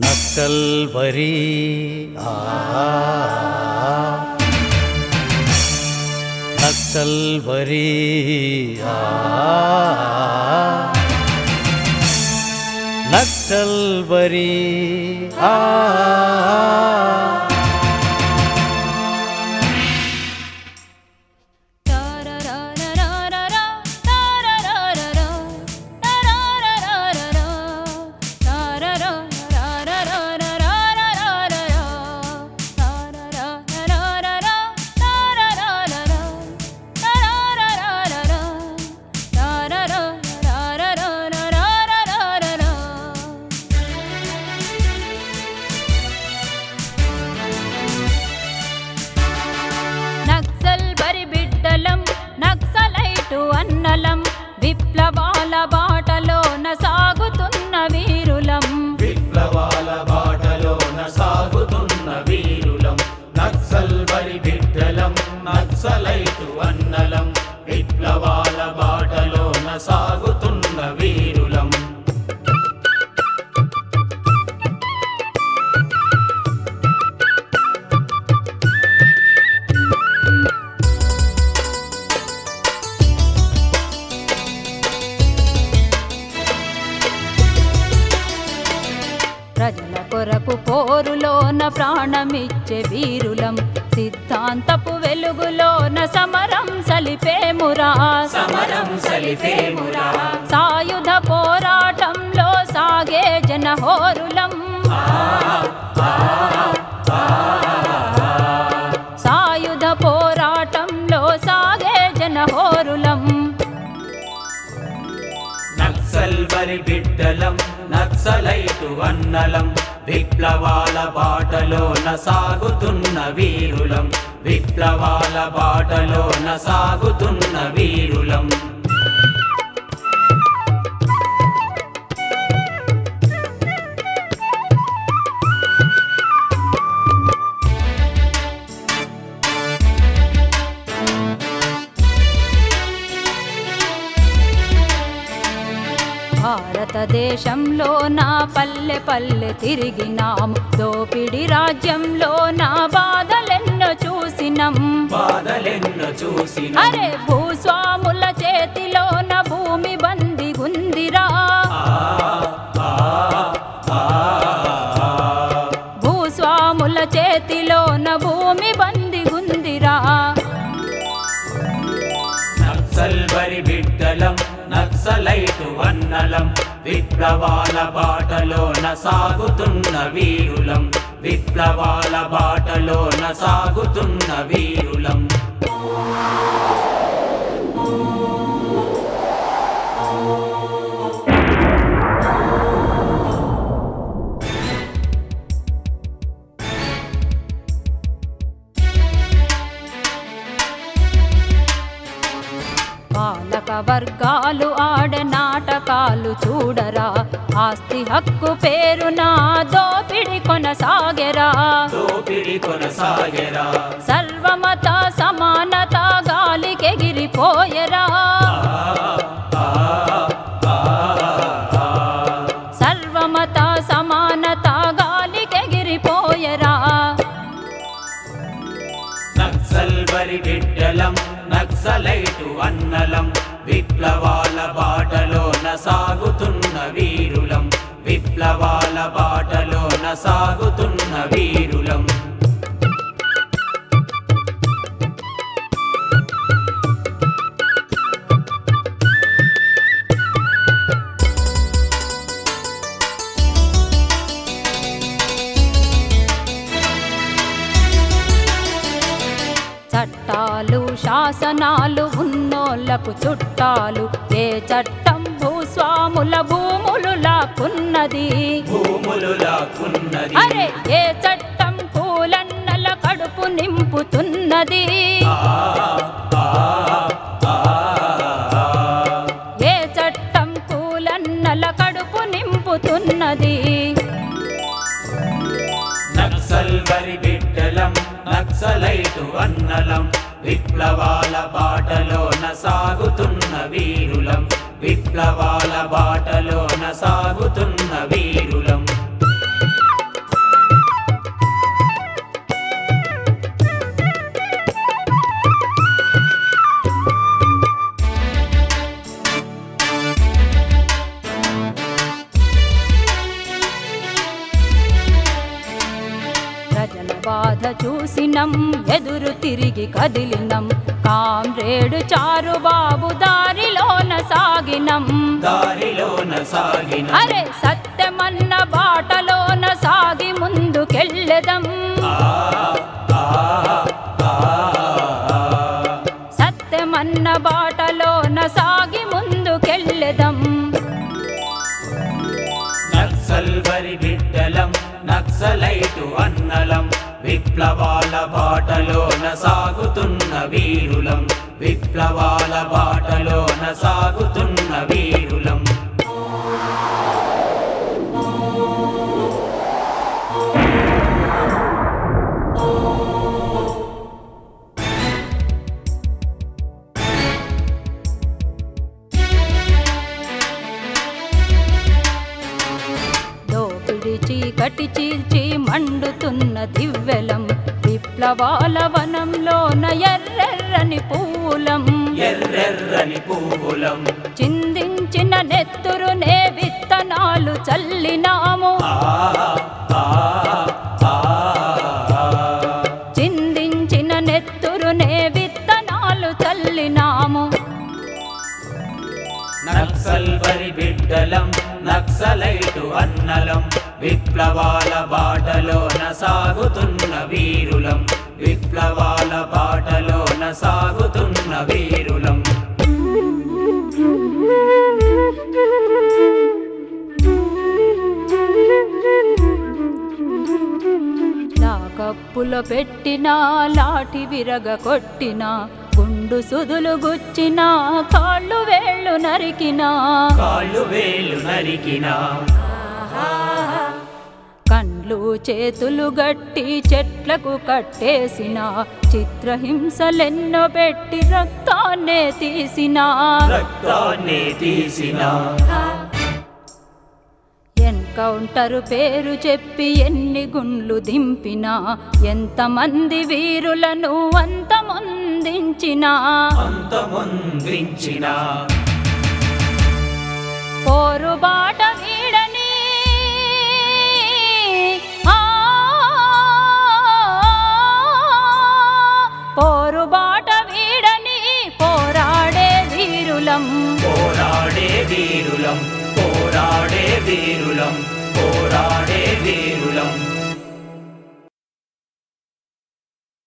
నక్సల్వరి ఆ నక్సల్వరి ఆ నక్సల్వరి ఆ నక్సల్ బరి బిడ్డలం నక్సలైటు అన్నలం విప్లవాల బాటలోన సాగుతున్న వీరులం విప్లవాల బాటలోన సాగుతున్న వీరులం నక్సల్ వరి బిడ్డలం నక్సలైటు అన్నలం విప్లవాల బాటలోన సాగుతున్న వీరులం ప్రజల కొరకు పోరులోన ప్రాణమిచ్చే వీరులం సిద్ధాంతపు వెలుగులోన సమరం సలిపేమురా సమరం సలిపేమురా సాయుధ పోరాటంలో సాగే జనహోరులం సాయుధ పోరాటంలో సాగే జనహోరులం నక్సల్ వరి బిడ్డలం నక్సలైటు అన్నలం విప్లవాల బాటలోన సాగుతున్న వీరులం విప్లవాల బాటలోన సాగుతున్న వీరులం భారతదేశంలో నా పల్లె పల్లె తిరిగినాం దోపిడి రాజ్యంలో నా బాధలెన్నో చూసినం బాధలెన్నో చూసిన అరే భూస్వాముల చేతిలో నా భూమి బంది గుందిరా భూస్వాముల చేతిలో నా భూమి బంది గుందిరా నక్సల్ వరి బిడ్డలం నక్సలైటు అన్నలం విప్లవాల బాటలోన సాగుతున్న వీరులం విప్లవాల బాటలోన సాగుతున్న వీరులం పాలక వర్గాలు ఆడే నాటకాలు చూడరా ఆస్తి హక్కు పేరున దోపిడి కొనసాగెరా దోపిడి కొనసాగెరా సర్వమత సమానత గాలికెగిరిపోయెరా సర్వమత సమానత గాలికెగిరిపోయెరా నక్సల్ వరి బిడ్డలం నక్సలైటు అన్నలం విప్లవాల బాటలోన సాగుతున్న వీరులం విప్లవాల బాటలోన సాగుతున్న వీరులం చట్టాలు శాసనాలు ఉన్నోళ్లకు చుట్టాలు ఏ చట్టం భూస్వాముల భూములు లాక్కున్నది భూములు లాక్కున్నది అరే ఏ చట్టం కూలన్నల కడుపు నింపుతున్నది ఏ చట్టం కూలన్నల కడుపు నింపుతున్నది నక్సల్ వరి బిడ్డలం నక్సలైటు అన్నలం విప్లవాల బాటలోన సాగుతున్న వీరులం విప్లవాల బాటలోన సాగుతున్న వీరులం బాధ చూసినం ఎదురు తిరిగి కదిలినం కామ్రేడు చారు బాబు దారిలోన సాగినం దారిలోన సాగిన అరే సత్యమన్న బాటలోన సాగి ముందుకెళ్ళెదం ఆ, ఆ, ఆ, ఆ. సత్యమన్న బాటలోన సాగి ముందుకెళ్ళెదం నక్సల్ వరి బిడ్డలం నక్సలైటు అన్నలం విప్లవాల బాటలోన సాగుతున్న వీరులం విప్లవాల బాటలోన సాగుతున్న వీరులం దోపిడి చీకటి చీల్చి మండుతున్న దివ్వెలం విప్లవాల వనంలోన ఎర్రెర్రని పూలం ఎర్రెర్రని పువ్వులం చిందించిన నెత్తురునే విత్తనాలు చల్లినాము ఆ, ఆ, ఆ, ఆ. చిందించిన నెత్తురునే విత్తనాలు చల్లినాము నక్సల్ వరి బిడ్డలం నక్సలైటు అన్నలం విప్లవాల బాటలోన సాగుతున్న వీరులం విప్లవాల బాటలోన సాగుతున్న వీరులం లాకప్పులో పెట్టినా లాఠి విరగ కొట్టినా గుండు సుదులు గుచ్చినా కాళ్ళు వేళ్ళు నరికినా కాళ్ళు వేలు నరికినా కండ్లు చేతులు గట్టి చెట్లకు కట్టేసిన చిత్రహింసలెన్నో పెట్టి రక్తాన్నే తీసినా రక్తాన్ని తీసిన ఎన్కౌంటర్ పేరు చెప్పి ఎన్ని గుండ్లు దింపినా ఎంతమంది వీరులను అంతమొందించినా అంతమొందించిన పోరుబాట